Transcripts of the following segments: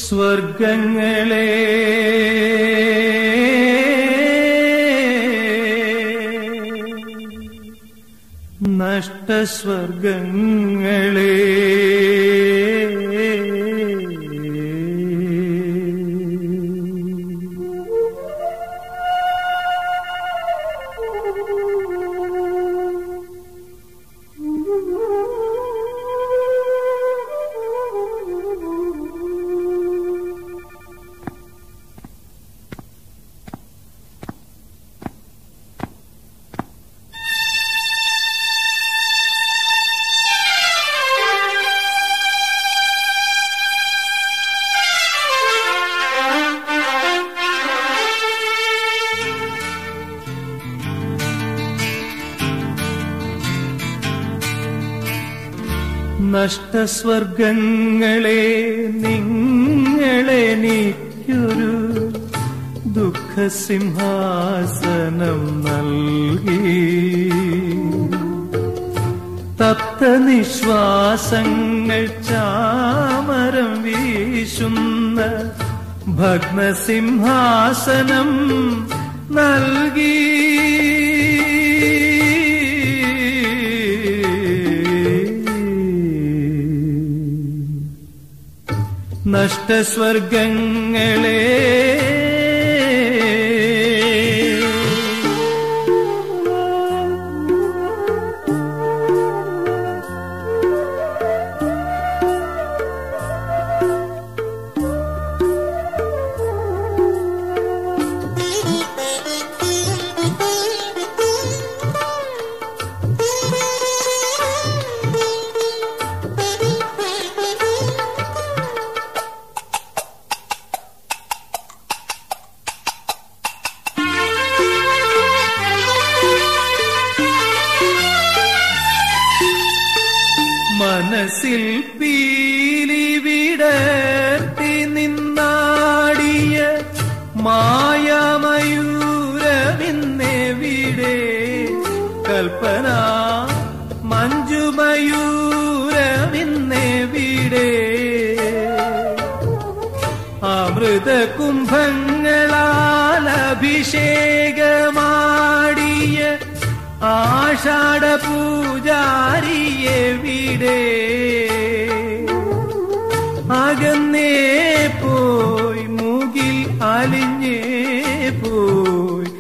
സ്വർഗങ്ങളെ നഷ്ടസ്വർഗങ്ങളെ നഷ്ടസ്വർഗങ്ങളെ നിങ്ങളെ നീക്കൊരു ദുഃഖസിംഹാസനം നൽകി തപ്തനിശ്വാസങ്ങൾ ചാമരം വീശുന്ന ഭഗ്നസിംഹാസനം നൽകി നഷ്ടസ്വർഗങ്ങളെ മനസ്സിൽ പീലി വിടർത്തി നിന്നാടിയ മായമയൂരവിന്നെവിടെ കൽപ്പന മഞ്ജുമയൂരവിന്നെവിടെ അമൃത കുംഭങ്ങളാൽ അഭിഷേകമാടിയ ആഷാഢ പൂജാരിയെ വിടേ അകന്നേ പോയി മുകിൽ അലിഞ്ഞേ പോയി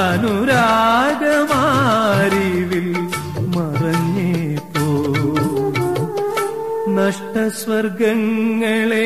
അനുരാഗമാരിവിൽ മറഞ്ഞേ പോയി നഷ്ടസ്വർഗങ്ങളെ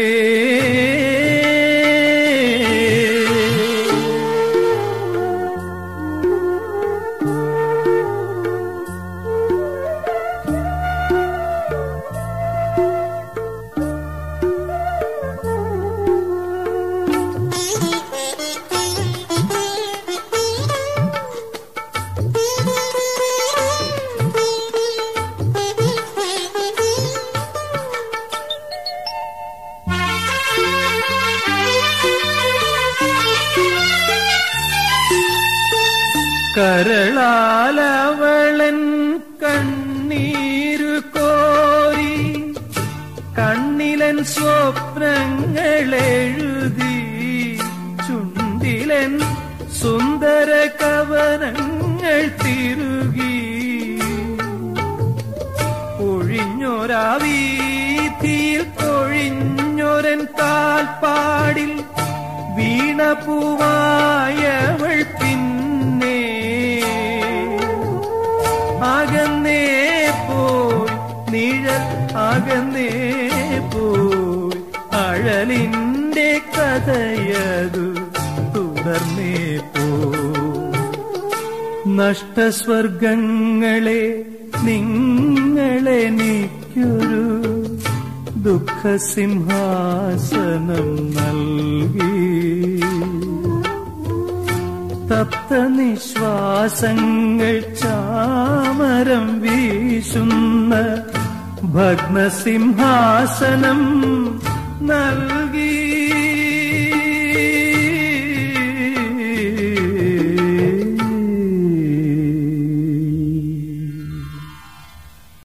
കരളാലവളൻ കണ്ണീരു കോരി കണ്ണിലൻ സ്വപ്നങ്ങളെഴുതി ചുണ്ടിലൻ സുന്ദര കവനങ്ങൾ തിരുകി ഒഴിഞ്ഞൊരാ വീതിയിൽ കൊഴിഞ്ഞൊരൻ കാൽപ്പാടിൽ വീണപൂവായവൾ പിന്നെ അകന്നേ പോയി നിഴൽ അകന്നേ പോയി അഴലിന്റെ കഥയതു തുടർന്നേ പോയി നഷ്ടസ്വർഗങ്ങളെ നിങ്ങളെ നീക്കൊരു ദുഃഖസിംഹാസനം നൽകി തപ്തനിശ്വാസങ്ങൾ ചാമരം വീശുന്ന ഭഗ്നസിംഹാസനം നൽകി